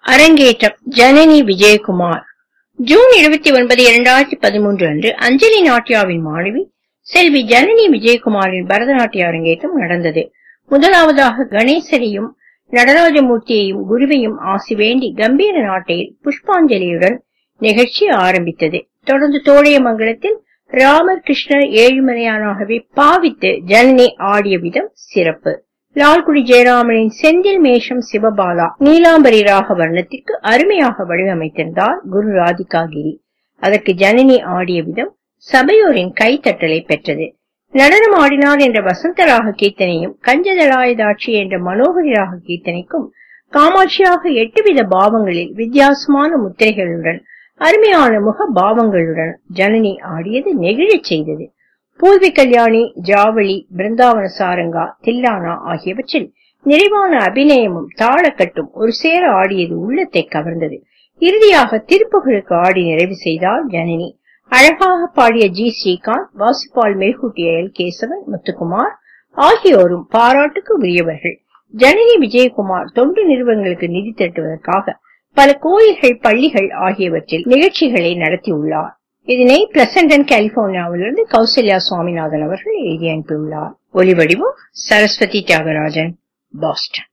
அரங்கேற்றம் ஜனனி விஜயகுமார் ஜூன் இருபத்தி ஒன்பது இரண்டாயிரத்தி பதிமூன்று அன்று அஞ்சலி நாட்டியாவின் மாணவி செல்வி ஜனனி விஜயகுமாரின் பரதநாட்டிய அரங்கேற்றம் நடந்தது முதலாவதாக கணேசரையும் நடராஜமூர்த்தியையும் குருவையும் ஆசி வேண்டி கம்பீர நாட்டையில் புஷ்பாஞ்சலியுடன் நிகழ்ச்சி ஆரம்பித்தது தொடர்ந்து தோழியமங்கலத்தில் ராமர் கிருஷ்ணர் ஏழுமலையானாகவே பாவித்து ஜனனி ஆடிய விதம் சிறப்பு லால்குடி ஜெயராமனின் செந்தில் மேஷம் சிவபாலா நீலாம்பரி ராக வர்ணத்திற்கு அருமையாக வடிவமைத்திருந்தார் குரு ராதிகாகிரி அதற்கு ஜனனி ஆடிய விதம் சபையோரின் கைத்தட்டலை பெற்றது நடனம் ஆடினார் என்ற வசந்தராக கீர்த்தனையும் கஞ்சதலாயதாட்சி என்ற மனோகரி ராக கீர்த்தனைக்கும் காமாட்சியாக எட்டுவித பாவங்களில் வித்தியாசமான முத்திரைகளுடன் அருமையான முக பாவங்களுடன் ஜனனி ஆடியது நெகிழச் செய்தது பூர்வி கல்யாணி ஜாவளி பிருந்தாவன சாரங்கா தில்லானா ஆகியவற்றில் நிறைவான அபிநயமும் தாளக்கட்டும் ஒரு சேர ஆடியது உள்ளத்தை கவர்ந்தது இறுதியாக திருப்புகளுக்கு ஆடி நிறைவு செய்தார் ஜனனி அழகாக பாடிய ஜி ஸ்ரீகாந்த் வாசிப்பால் மெருகூட்டிய எல் கேசவன் முத்துக்குமார் ஆகியோரும் பாராட்டுக்கு உரியவர்கள் ஜனனி விஜயகுமார் தொண்டு நிறுவனங்களுக்கு நிதி திரட்டுவதற்காக பல கோயில்கள் பள்ளிகள் ஆகியவற்றில் நிகழ்ச்சிகளை நடத்தியுள்ளார் இதனை பிளசண்டன் கலிபோர்னியாவிலிருந்து கௌசல்யா சுவாமிநாதன் அவர்கள் எழுதி அனுப்பியுள்ளார் ஒலிவடிவம் சரஸ்வதி தியாகராஜன் பாஸ்டன்